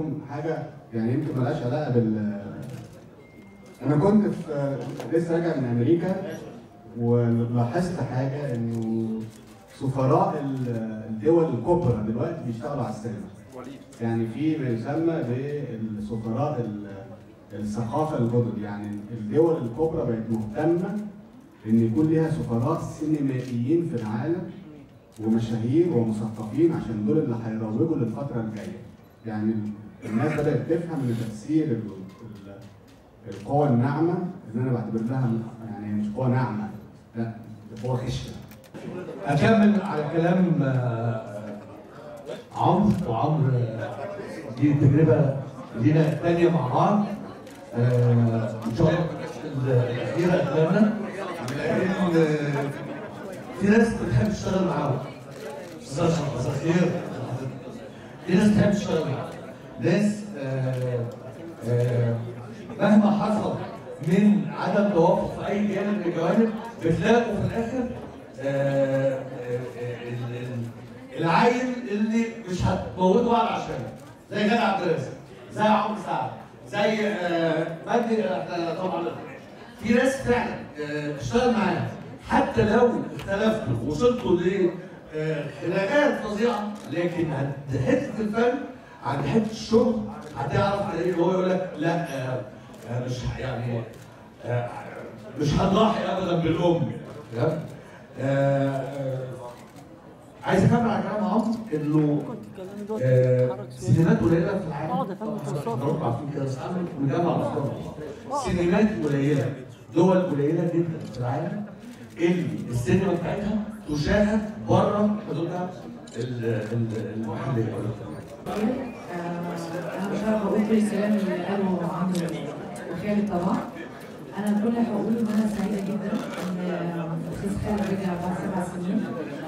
لكم حاجه يعني يمكن ملهاش علاقه بال انا كنت في لسه راجع من امريكا ولاحظت حاجه انه سفراء ال- الدول الكبرى دلوقتي بيشتغلوا على السينما يعني في ما يسمى بالسفراء ال- الثقافه الجدد يعني الدول الكبرى بقت مهتمه ان يكون ليها سفراء سينمائيين في العالم ومشاهير ومثقفين عشان دول اللي هيروجوا للفتره الجايه يعني الناس بدات تفهم ان تاثير ال- ال- القوى الناعمه اللي انا بعتبر لها يعني مش قوه ناعمه لا دي قوه خشنه اكمل على كلام آه، عمرو وعمرو آه، دي تجربه لينا ثانيه مع بعض آه، ان شاء الله الاخيره اتمنى لان آه، في ناس بتحب تشتغل معاهم مساء مساء الخير في ناس بتحب تشتغل معاهم ناس آه، آه، مهما حصل من عدم توافق في اي جانب من الجوانب بتلاقوا في الاخر آه، آه، آه، ال- ال- العيل اللي مش هتموتوا بعض عشانه زي غادة عبد الرازق زي عمرو سعد زي آه، مجدي آه، طبعا في ناس فعلا آه، تشتغل معانا حتى لو اختلفتوا وصلتوا ل آه، خناقات فظيعه لكن عند حته الفن عند حته الشغل هتعرف ايه هو يقول لك لا آه، آه، مش ه- يعني آه، مش هنضحي ابدا بالام تمام؟ آه، آه، عايز اكمل على كلام عمرو انه آه، سينمات قليله في العالم طبعاً احنا ربع عارفين كده بس عامل مجمع افكار سينمات قليله دول قليله جدا في العالم اللي السينما بتاعتها تشاهد بره حدودها ال- ال- المحليه انا مش عارفه اقول كل الكلام اللي قاله عمرو وخالد طبعا انا كل اللي هقوله ان انا سعيده جدا ان الاستاذ خالد رجع بعد سبع سنين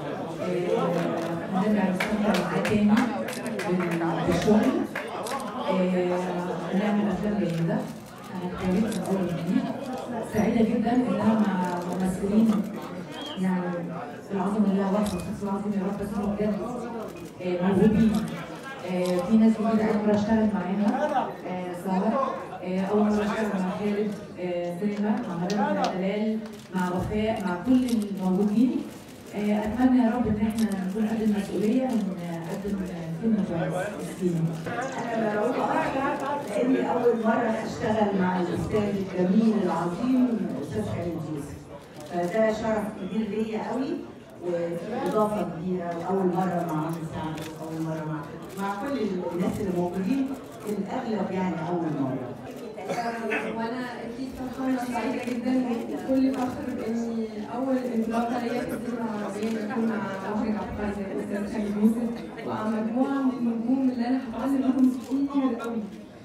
آه، هنرجع نستمتع معاه تاني بال- بالشغل آه، ونعمل افلام جيده انا اتكلمت من اول وجديد سعيده جدا ان انا مع ممثلين يعني العظمه لله وحده استغفر العظيم يا رب بس هم بجد آه، موهوبين آه، في ناس جديده اول مره اشتغل معاها آه، ساره آه، اول مره اشتغل مع خالد آه، سينما مع مريم دلال مع وفاء مع كل الموجودين آه، اتمنى يا رب ان احنا نكون قد المسؤوليه ونقدم فيلم كويس للسينما انا مرعوبه اكتر لاني اول مره اشتغل مع الاستاذ الجميل العظيم الاستاذ خالد يوسف فده شرف كبير ليا قوي واضافه كبيره واول مره مع عمرو سعد واول مره مع مع كل الناس اللي موجودين الاغلب يعني اول مره وانا اكيد فرحانه سعيده جدا وكل فخر اني اول انطلاقه ليا في السينما العربيه تكون مع مخرج عبقري زي الاستاذ خالد يوسف ومع مجموعه من النجوم اللي انا هتعلم منهم كتير قوي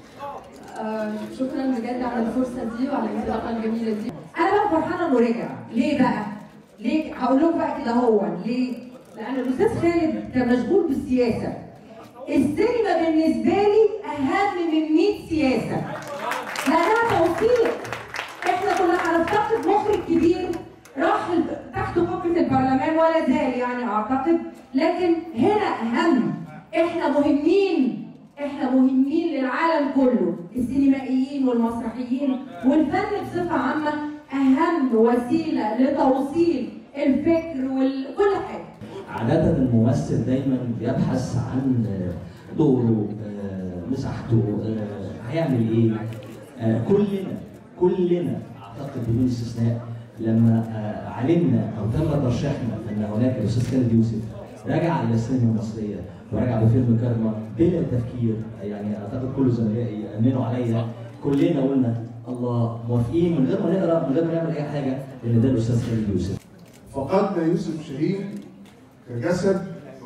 آه شكرا بجد على الفرصه دي وعلى الانطلاقه الجميله دي انا بقى فرحانه انه رجع ليه بقى ليه هقول لكم بقى كده هو ليه لان الاستاذ خالد كان مشغول بالسياسه السينما بالنسبه لي اهم من 100 سياسه لانها توثيق احنا كنا هنفتقد مخرج كبير راح ال- تحت قبه البرلمان ولا زال يعني اعتقد لكن هنا اهم احنا مهمين احنا مهمين للعالم كله السينمائيين والمسرحيين والفن بصفه عامه اهم وسيله لتوصيل الفكر وكل حاجه عادة الممثل دايما بيبحث عن دوره آه، مساحته آه، هيعمل ايه آه، كلنا كلنا اعتقد بدون استثناء لما آه، علمنا او تم ترشيحنا ان هناك الاستاذ خالد يوسف رجع الى السينما المصريه ورجع بفيلم كارما بلا تفكير يعني اعتقد كل زملائي امنوا عليا كلنا قلنا الله موافقين من غير ما نقرا من غير ما نعمل اي حاجه ان ده الاستاذ خالد يوسف فقدنا يوسف شاهين كجسد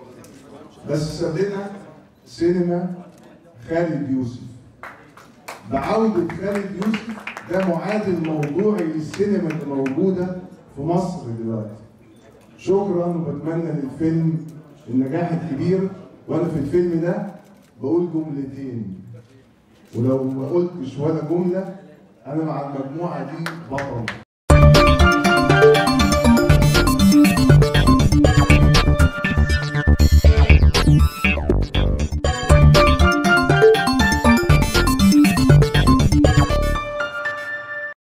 بس سابنا سينما خالد يوسف بعودة خالد يوسف ده معادل موضوعي للسينما اللي موجودة في مصر دلوقتي شكرا وبتمنى للفيلم النجاح الكبير وانا في الفيلم ده بقول جملتين ولو ما قلتش ولا جملة انا مع المجموعة دي بطل